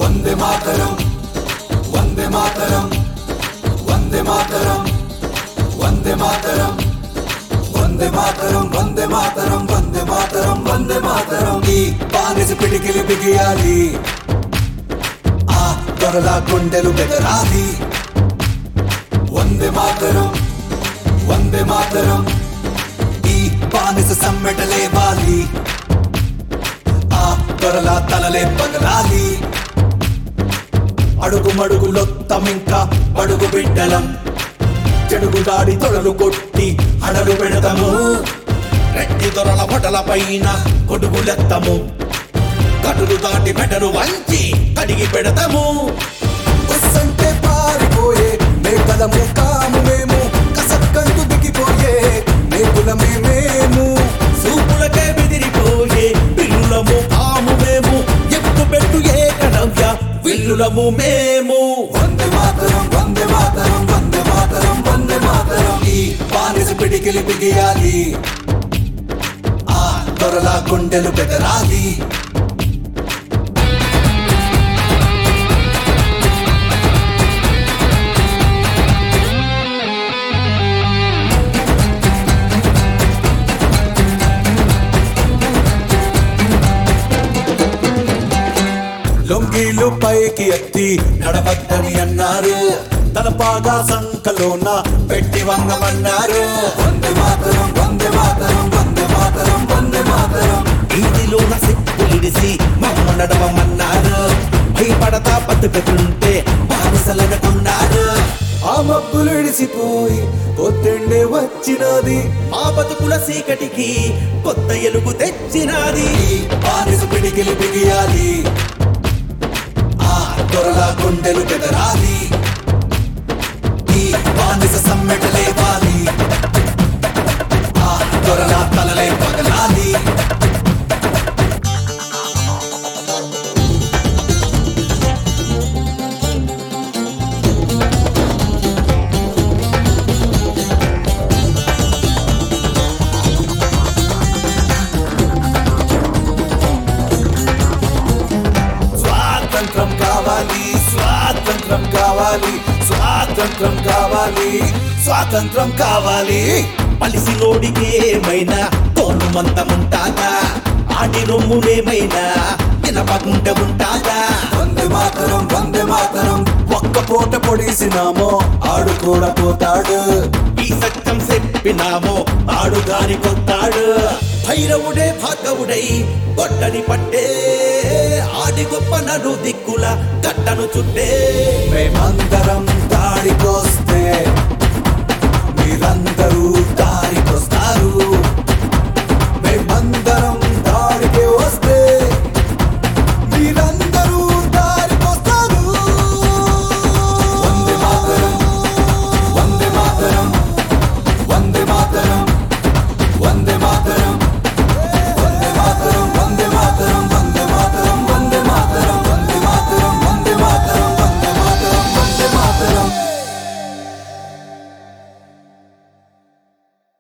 వందే మాతరం వందే మాతరం వందే మాతరం వందే మాతరం వందే మాతరం వందే మాతరం వందే మాతరం వందే మాతరం ఈ బానిస పిడికిలి బిగియాలి ఆ దొరల కొండెలు బెదరాలి వందే మాతరం వందే మాతరం ఈ బానిస సమ్మెటలేవాలి ఆ దొరల తలలే పగలాలి అడుగు మడుగులొత్తమింకా అడుగు బిడ్డలం చెడుగు దాడి తొడలు కొట్టి అడలు పెడతాము రెడ్డి దొరల పొటల పైన కొడుగులెత్తము కటులు దాటి మెడలు వంచి కడిగి పెడతాము బస్సంటే పారిపోయే మేకలము కాము మేము కసక్కంటూ దిగిపోయే మేకులమే మేము సూపులకే బెదిరిపోయే పిల్లులము ఆము మేము ఎక్కు పెట్టు ఏకనవ్య విల్లులము మేము వందే మాతరం వందే మాతరం వందే మాతరం వందే మాతరం ఈ బానిస పిడికిలి బిగియాలి ఆ దొరల గుండెలు బెదరాలి లొంగీలు పైకి ఎత్తి నడవద్దని అన్నారు తన పాగా సంకలోన పెట్టి వంగమన్నారు వందే మాతరం వందే మాతరం వందే మాతరం వందే మాతరం వీధిలోన సిక్కులిడిసి మమ్మ నడవమన్నారు భయపడతా బతుకుతుంటే బానిసలనుకున్నారు ఆ మబ్బులు ఇడిసిపోయి పొద్దుండే వచ్చినది మా బతుకుల సీకటికి కొత్త ఎలుగు తెచ్చినది ఈ బానిస పిడికిలి బిగియాలి ఆ దొరల గుండెలు బెదరాలి ఈ బానిస సమ్మెటలేవాలి ఆ దొరల తలలే పగలాలి స్వాతంత్రం కావాలి స్వాతంత్రం కావాలి స్వాతంత్రం కావాలి స్వాతంత్రం కావాలి పలిసిలోడికి ఏమైనా తోలు మంతముంటాదా ఆటి రొమ్మునేమైనా వినపకుంట ఉంటాదా వందే మాతరం వందే మాతరం ఒక్క పూట పొడిసినామో ఆడు కూడా పోతాడు ఈ సత్యం చెప్పినామో ఆడు గాని కొత్తాడు భైరవుడే భాగవుడై గొడ్డని పట్టే ఆడి గొప్ప నడు దిక్కుల గట్టను చుట్టే మేమందరం దాడికొస్తే మీరందరూ దారి